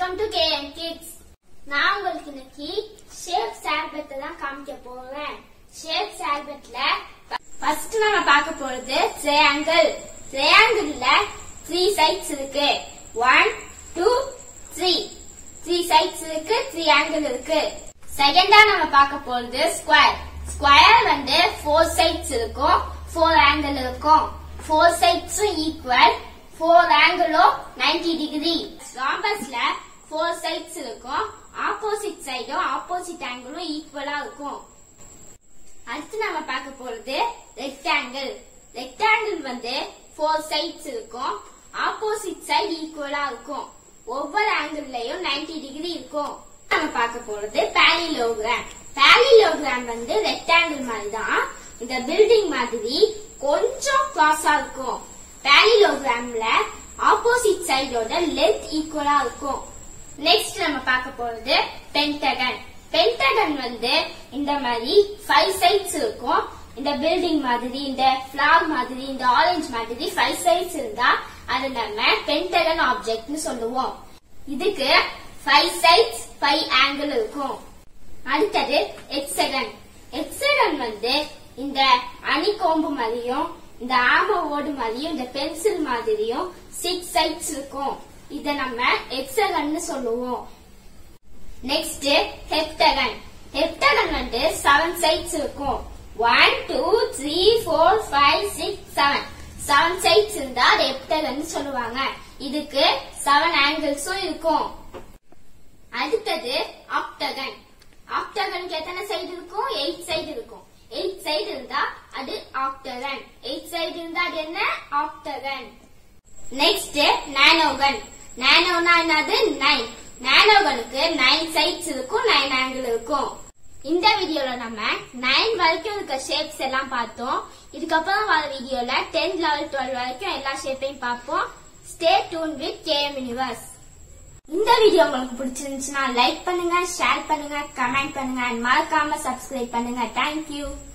welcome to KM kids நான் உங்களுக்கு இன்னைக்கு ஷேப் சால்பத்தை தான் காமிக்க போறேன் ஷேப் சால்பட்ல ஃபர்ஸ்ட் நம்ம பார்க்க போறது ட்ரையாங்கிள் ட்ரையாங்கிள்ல த்ரீ சைட்ஸ் இருக்கு one two three three sides இருக்கு த்ரீ ஆங்கிள் இருக்கு செகண்டா நம்ம பார்க்க போறது ஸ்கொயர் ஸ்கொயர் வந்து ஃபோர் சைட்ஸ் இருக்கும் ஃபோர் ஆங்கிள் இருக்கும் ஃபோர் சைட்ஸும் ஈக்குவல் ஃபோர் ஆங்கிளும் 90 டிகிரி ராம்பஸ்ல ஃபோர் சைட்ஸ் இருக்கும் ஆப்போசிட் சைடும் ஆப்போசிட் ஆங்கிளும் ஈக்குவலா இருக்கும் அடுத்து நம்ம பார்க்க போறது ரெக்டாங்கிள் ரெக்டாங்கிள் வந்து ஃபோர் சைட்ஸ் இருக்கும் ஆப்போசிட் சைடு ஈக்குவலா இருக்கும் ஒவ்வொரு ஆங்கிள்லயும் 90 டிகிரி இருக்கும் நம்ம பார்க்க போறது பேலிலோகிராம் பேலிலோகிராம் வந்து ரெக்டாங்கிள் மாதிரி தான் இந்த பில்டிங் மாதிரி கொஞ்சம் கிராஸா இருக்கும் பேலிலோகிராம்ல ஆப்போசிட் சைடோட லென்த் ஈக்குவலா இருக்கும் நெக்ஸ்ட் நம்ம பார்க்க போறது பென்டகன் பென்டகன் வந்து இந்த மாதிரி ஃபைவ் சைட்ஸ் இருக்கும் இந்த பில்டிங் மாதிரி இந்த ஃபிளார் மாதிரி இந்த ஆரஞ்சு மாதிரி ஃபைவ் சைட்ஸ் இருந்தா அது நம்ம பென்டகன் ஆப்ஜெக்ட்னு சொல்லுவோம் இதுக்கு ஃபைவ் சைட்ஸ் ஃபைவ் ஆங்கிள் இருக்கும் அடுத்தது எக்ஸகன் எக்ஸகன் வந்து இந்த அணிகோம்பு மாதிரியும் இந்த ஆம ஓடு மாதிரியும் இந்த பென்சில் மாதிரியும் சிக்ஸ் சைட்ஸ் இருக்கும் இத நம்ம எக்ஸகன் சொல்லுவோம் நெக்ஸ்ட் ஹெப்டகன் ஹெப்டகன் வந்து செவன் சைட்ஸ் இருக்கும் one two three four five six seven seven sides இருந்தா அது ஹெப்டகன் சொல்லுவாங்க இதுக்கு செவன் ஆங்கிள்ஸும் இருக்கும் அடுத்தது ஆக்டகன் ஆக்டகனுக்கு எத்தனை சைடு இருக்கும் எயிட் சைடு இருக்கும் எயிட் சைடு இருந்தா அது ஆக்டகன் எயிட் சைடு இருந்தா அது என்ன ஆக்டகன் நெக்ஸ்ட் நானோகன் நானோனா என்னது நைன் நானோகனுக்கு நைன் சைட்ஸ் இருக்கும் நைன் ஆங்கிள் இருக்கும் இந்த வீடியோல நம்ம நைன் வரைக்கும் இருக்க ஷேப்ஸ் எல்லாம் பார்த்தோம் இதுக்கப்புறம் வர வீடியோல டென்த் லெவல் டுவெல் வரைக்கும் எல்லா ஷேப்பையும் பார்ப்போம் stay tuned with KM universe இந்த வீடியோ உங்களுக்கு பிடிச்சிருந்துச்சுன்னா லைக் பண்ணுங்க ஷேர் பண்ணுங்க கமெண்ட் பண்ணுங்க and மறக்காம சப்ஸ்கிரைப் பண்ணுங்க தேங்க்யூ